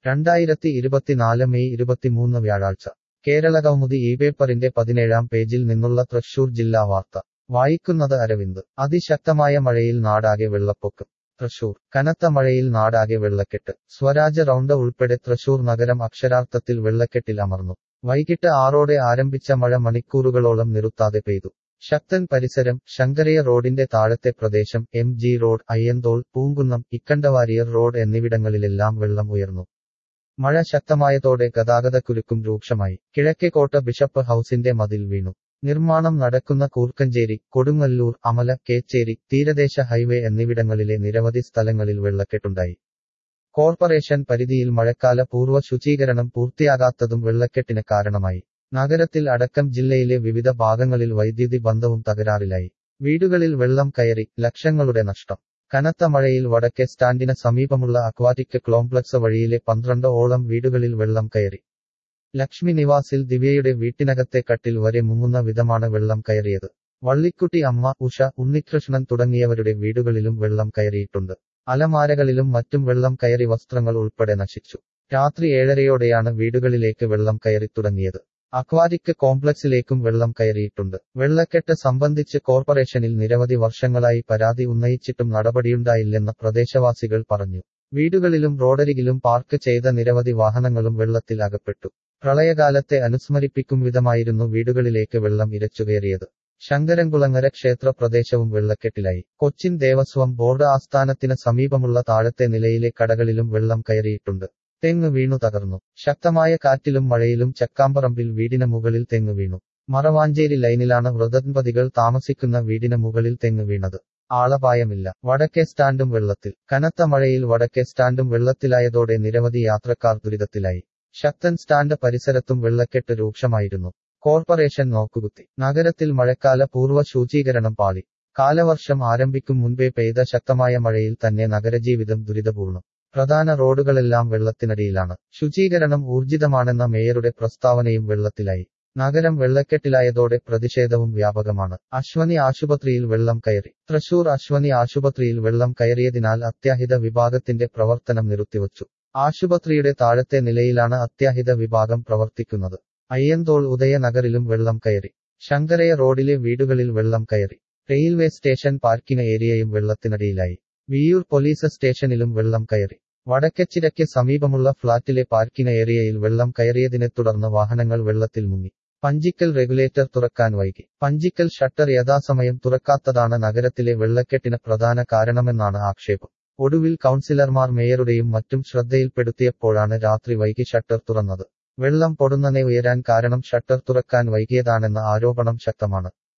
രണ്ടായിരത്തി ഇരുപത്തിനാല് മെയ് ഇരുപത്തിമൂന്ന് വ്യാഴാഴ്ച കേരളകൗമുദി ഈ പേപ്പറിന്റെ പതിനേഴാം പേജിൽ നിന്നുള്ള തൃശൂർ ജില്ലാ വാർത്ത വായിക്കുന്നത് അരവിന്ദ് അതിശക്തമായ മഴയിൽ നാടാകെ വെള്ളപ്പൊക്കം തൃശൂർ കനത്ത മഴയിൽ നാടാകെ വെള്ളക്കെട്ട് സ്വരാജ് റൗണ്ട് ഉൾപ്പെടെ തൃശൂർ നഗരം അക്ഷരാർത്ഥത്തിൽ വെള്ളക്കെട്ടിൽ അമർന്നു വൈകിട്ട് ആറോടെ ആരംഭിച്ച മഴ മണിക്കൂറുകളോളം നിറുത്താതെ പെയ്തു ശക്തൻ പരിസരം ശങ്കരയ റോഡിന്റെ താഴത്തെ പ്രദേശം M G road Ayyanthole Poonkunnam Ikkandavariar road എന്നിവിടങ്ങളിലെല്ലാം വെള്ളം ഉയർന്നു മഴ ശക്തമായതോടെ ഗതാഗതക്കുരുക്കും രൂക്ഷമായി കിഴക്കേക്കോട്ട ബിഷപ്പ് ഹൌസിന്റെ മതിൽ വീണു നിർമ്മാണം നടക്കുന്ന കൂർക്കഞ്ചേരി കൊടുങ്ങല്ലൂർ അമല കേച്ചേരി തീരദേശ ഹൈവേ എന്നിവിടങ്ങളിലെ നിരവധി സ്ഥലങ്ങളിൽ വെള്ളക്കെട്ടുണ്ടായി കോർപ്പറേഷൻ പരിധിയിൽ മഴക്കാല പൂർവ്വ ശുചീകരണം പൂർത്തിയാകാത്തതും വെള്ളക്കെട്ടിന് കാരണമായി നഗരത്തിൽ അടക്കം ജില്ലയിലെ വിവിധ ഭാഗങ്ങളിൽ വൈദ്യുതി ബന്ധവും തകരാറിലായി വീടുകളിൽ വെള്ളം കയറി ലക്ഷങ്ങളുടെ നഷ്ടം കനത്ത മഴയിൽ വടക്കേ സ്റ്റാൻഡിന് സമീപമുള്ള അക്വാറ്റിക് കോംപ്ലക്സ് വഴിയിലെ പന്ത്രണ്ട് ഓളം വീടുകളിൽ വെള്ളം കയറി ലക്ഷ്മി നിവാസിൽ ദിവ്യയുടെ വീട്ടിനകത്തെ കട്ടിൽ വരെ മുങ്ങുന്ന വിധമാണ് വെള്ളം കയറിയത് വള്ളിക്കുട്ടി അമ്മ ഉഷ ഉണ്ണികൃഷ്ണൻ തുടങ്ങിയവരുടെ വീടുകളിലും വെള്ളം കയറിയിട്ടുണ്ട് അലമാരകളിലും മറ്റും വെള്ളം കയറി വസ്ത്രങ്ങൾ ഉൾപ്പെടെ നശിച്ചു രാത്രി ഏഴരയോടെയാണ് വീടുകളിലേക്ക് വെള്ളം കയറി തുടങ്ങിയത് അക്വാറ്റിക് കോംപ്ലക്സിലേക്കും വെള്ളം കയറിയിട്ടുണ്ട് വെള്ളക്കെട്ട് സംബന്ധിച്ച് കോർപ്പറേഷനിൽ നിരവധി വർഷങ്ങളായി പരാതി ഉന്നയിച്ചിട്ടും നടപടിയുണ്ടായില്ലെന്ന് പ്രദേശവാസികൾ പറഞ്ഞു വീടുകളിലും റോഡരികിലും പാർക്ക് ചെയ്ത നിരവധി വാഹനങ്ങളും വെള്ളത്തിൽ അകപ്പെട്ടു പ്രളയകാലത്തെ അനുസ്മരിപ്പിക്കും വിധമായിരുന്നു വീടുകളിലേക്ക് വെള്ളം ഇരച്ചുകയറിയത് ശങ്കരൻകുളങ്ങര ക്ഷേത്ര പ്രദേശവും വെള്ളക്കെട്ടിലായി കൊച്ചിൻ ദേവസ്വം ബോർഡ് ആസ്ഥാനത്തിന് സമീപമുള്ള താഴത്തെ നിലയിലെ കടകളിലും വെള്ളം കയറിയിട്ടുണ്ട് തെങ്ങ് വീണു തകർന്നു ശക്തമായ കാറ്റിലും മഴയിലും ചക്കാമ്പറമ്പിൽ വീടിന് മുകളിൽ തെങ്ങ് വീണു മറവാഞ്ചേരി ലൈനിലാണ് വ്രതദമ്പതികൾ താമസിക്കുന്ന വീടിന് മുകളിൽ തെങ്ങ് വീണത് ആളപായമില്ല വടക്കേ സ്റ്റാൻഡും വെള്ളത്തിൽ കനത്ത മഴയിൽ വടക്കേ സ്റ്റാൻഡും വെള്ളത്തിലായതോടെ നിരവധി യാത്രക്കാർ ദുരിതത്തിലായി ശക്തൻ സ്റ്റാൻഡ് പരിസരത്തും വെള്ളക്കെട്ട് രൂക്ഷമായിരുന്നു കോർപ്പറേഷൻ നോക്കുകുത്തി നഗരത്തിൽ മഴക്കാല പൂർവ്വ ശുചീകരണം പാളി കാലവർഷം ആരംഭിക്കും മുൻപേ പെയ്ത ശക്തമായ മഴയിൽ തന്നെ നഗരജീവിതം ദുരിതപൂർണം പ്രധാന റോഡുകളെല്ലാം വെള്ളത്തിനടിയിലാണ് ശുചീകരണം ഊർജിതമാണെന്ന മേയറുടെ പ്രസ്താവനയും വെള്ളത്തിലായി നഗരം വെള്ളക്കെട്ടിലായതോടെ പ്രതിഷേധവും വ്യാപകമാണ് അശ്വനി ആശുപത്രിയിൽ വെള്ളം കയറി തൃശൂർ അശ്വനി ആശുപത്രിയിൽ വെള്ളം കയറിയതിനാൽ അത്യാഹിത വിഭാഗത്തിന്റെ പ്രവർത്തനം നിർത്തിവച്ചു ആശുപത്രിയുടെ താഴത്തെ നിലയിലാണ് അത്യാഹിത വിഭാഗം പ്രവർത്തിക്കുന്നത് അയ്യന്തോൾ ഉദയനഗറിലും വെള്ളം കയറി ശങ്കരയ റോഡിലെ വീടുകളിൽ വെള്ളം കയറി റെയിൽവേ സ്റ്റേഷൻ പാർക്കിംഗ് ഏരിയയും വെള്ളത്തിനടിയിലായി വിയൂർ പോലീസ് സ്റ്റേഷനിലും വെള്ളം കയറി വടക്കച്ചിരയ്ക്ക് സമീപമുള്ള ഫ്ളാറ്റിലെ പാർക്കിംഗ് ഏരിയയിൽ വെള്ളം കയറിയതിനെ തുടർന്ന് വാഹനങ്ങൾ വെള്ളത്തിൽ മുങ്ങി പഞ്ചിക്കൽ റെഗുലേറ്റർ തുറക്കാൻ വൈകി പഞ്ചിക്കൽ ഷട്ടർ യഥാസമയം തുറക്കാത്തതാണ് നഗരത്തിലെ വെള്ളക്കെട്ടിന് പ്രധാന കാരണമെന്നാണ് ആക്ഷേപം ഒടുവിൽ കൗൺസിലർമാർ മേയറുടെയും മറ്റും ശ്രദ്ധയിൽപ്പെടുത്തിയപ്പോഴാണ് രാത്രി വൈകി ഷട്ടർ തുറന്നത് വെള്ളം പൊടുന്നനെ ഉയരാൻ കാരണം ഷട്ടർ തുറക്കാൻ വൈകിയതാണെന്ന ആരോപണം ശക്തമാണ്